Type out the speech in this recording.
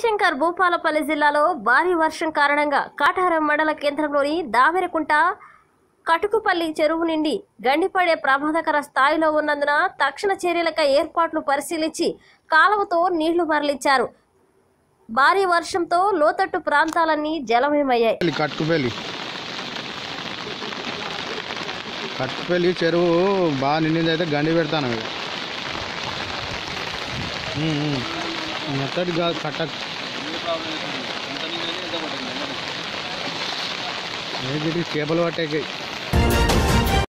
జయశంకర్ భూపాలపల్లి జిల్లాలో భారీ వర్షం కారణంగా కాటారం మండల కేంద్రంలోని దావెరకుంట కటుకుపల్లి చెరువు నుండి గండిపడే ప్రమాదకర స్థాయిలో ఉన్నందున తక్షణ చర్యలకై ఏర్పాట్లు పరిశీలించి కాలువతో నీళ్లు మరలించారు భారీ వర్షంతో లోతట్టు ప్రాంతాలన్నీ జలమయమయ్యాయి పెళ్ళి కట్టుకుపల్లి కట్టుకుపల్లి చెరువు బాగా నిండింది అయితే గండి పెడతాను ఇక మెత్తడి కాదు కట్ట ఏ చేపలు పట్టాయి